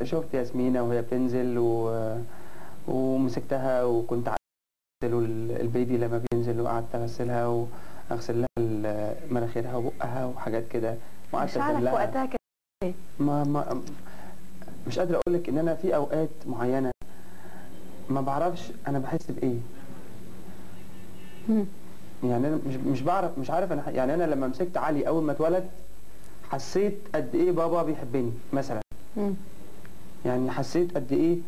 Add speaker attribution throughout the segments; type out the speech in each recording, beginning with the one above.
Speaker 1: شفت ياسمينة وهي بتنزل و... ومسكتها وكنت اغسل البيبي لما بينزل وقعدت اغسلها واغسل لها ال- مناخيرها وبقها وحاجات كده وقعدت
Speaker 2: مشاعرك
Speaker 1: أغسل لها.
Speaker 2: وقتها كانت ايه؟
Speaker 1: ما ما مش قادر اقول لك ان انا في اوقات معينه ما بعرفش انا بحس بايه
Speaker 2: مم.
Speaker 1: يعني انا مش مش بعرف مش عارف انا ح- يعني انا لما مسكت علي اول ما اتولد حسيت قد ايه بابا بيحبني مثلا
Speaker 2: مم.
Speaker 1: يعني حسيت قد ايه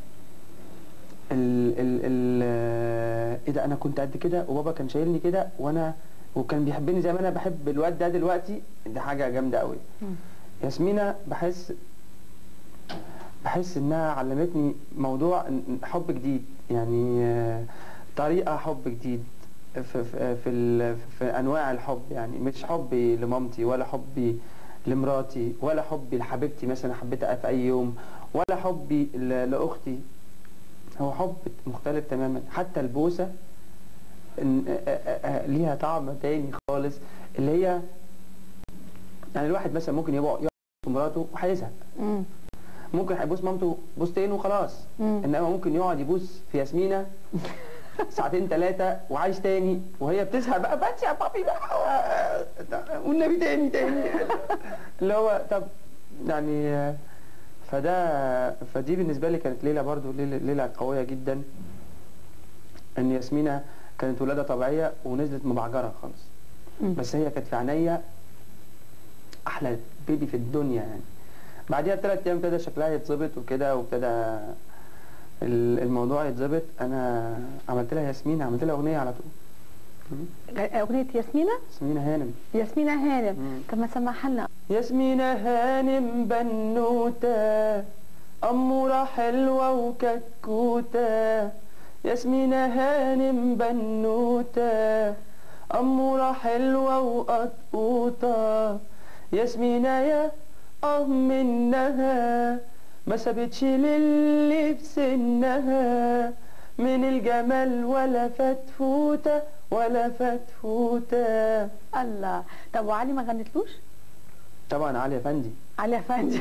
Speaker 1: ال ال ال ايه ده انا كنت قد كده وبابا كان شايلني كده وانا وكان بيحبني زي ما انا بحب الواد ده دلوقتي دي حاجه جامده قوي
Speaker 2: مم.
Speaker 1: ياسمينة بحس بحس انها علمتني موضوع إن- حب جديد يعني آه، طريقة حب جديد في في في, ال- في انواع الحب يعني مش حبي لمامتي ولا حبي لمراتي ولا حبي لحبيبتي مثلا حبيتها في اي يوم ولا حبي ل- لاختي هو حب مختلف تماما حتى البوسة إن- آه، آه، آه، ليها طعم تاني خالص اللي هي يعني الواحد مثلا ممكن يبقى يقعد في مراته وهيزهق
Speaker 2: مم.
Speaker 1: ممكن هيبوس مامته بوستين وخلاص
Speaker 2: مم.
Speaker 1: انما ممكن يقعد يبوس في ياسمينة ساعتين ثلاثة وعايش تاني وهي بتزهق بقى بس يا بابي بقى والنبي تاني تاني اللي هو طب يعني آه، فده فدي بالنسبة لي كانت ليلة برضو ليلة, ليلة قوية جدا ان ياسمينة كانت ولادة طبيعية ونزلت مبعجرة خالص
Speaker 2: مم.
Speaker 1: بس هي كانت في عينيا احلى بيبي في الدنيا يعني بعديها بثلاث ايام ابتدى شكلها يتظبط وكده وابتدى ال- الموضوع يتظبط انا عملت لها ياسمين عملت لها اغنيه على طول مم.
Speaker 2: اغنيه ياسمينه
Speaker 1: ياسمين هانم
Speaker 2: ياسمينه هانم
Speaker 1: مم.
Speaker 2: طب ما تسمعها لنا
Speaker 1: ياسمين هانم بنوتة أمورة حلوة وكتكوتة ياسمين هانم بنوتة أمورة حلوة وقطقوطة ياسمين يا اه منها ما سابتش للي في سنها من الجمال ولا فتفوتة ولا فتفوتة
Speaker 2: الله طب وعلي ما غنتلوش
Speaker 1: طبعا علي افندي
Speaker 2: علي افندي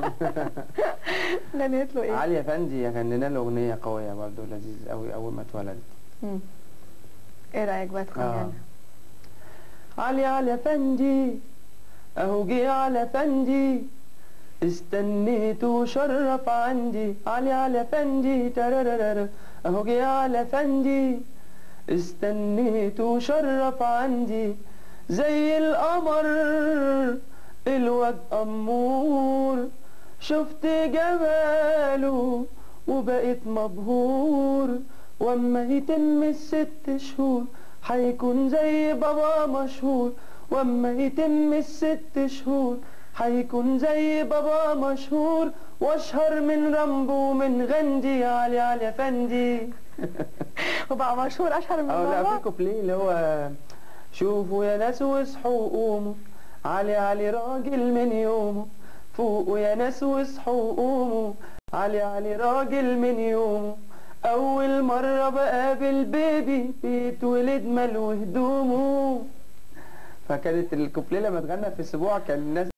Speaker 2: غنيت له ايه
Speaker 1: علي افندي غنينا له اغنيه قويه برضه لذيذ قوي اول ما اتولد
Speaker 2: مم. ايه رايك بقى تغني
Speaker 1: آه.
Speaker 2: لنا
Speaker 1: علي علي افندي اهو جه على افندي استنيت وشرف عندي علي علي افندي ترارارا اهو جه على افندي استنيت وشرف عندي زي القمر الواد امور شفت جماله وبقيت مبهور واما يتم الست شهور هيكون زي بابا مشهور واما يتم الست شهور هيكون زي بابا مشهور واشهر من رامبو ومن غندي علي علي افندي
Speaker 2: وبقى مشهور اشهر من
Speaker 1: اه لا في
Speaker 2: بابا
Speaker 1: كوبليه اللي هو شوفوا يا ناس واصحوا وقوموا علي علي راجل من يومه فوقوا يا ناس واصحوا وقوموا علي علي راجل من يومه أول مرة بقابل بيبي بيتولد ملو هدومه فكانت الكوبليه لما اتغنى في الأسبوع كان الناس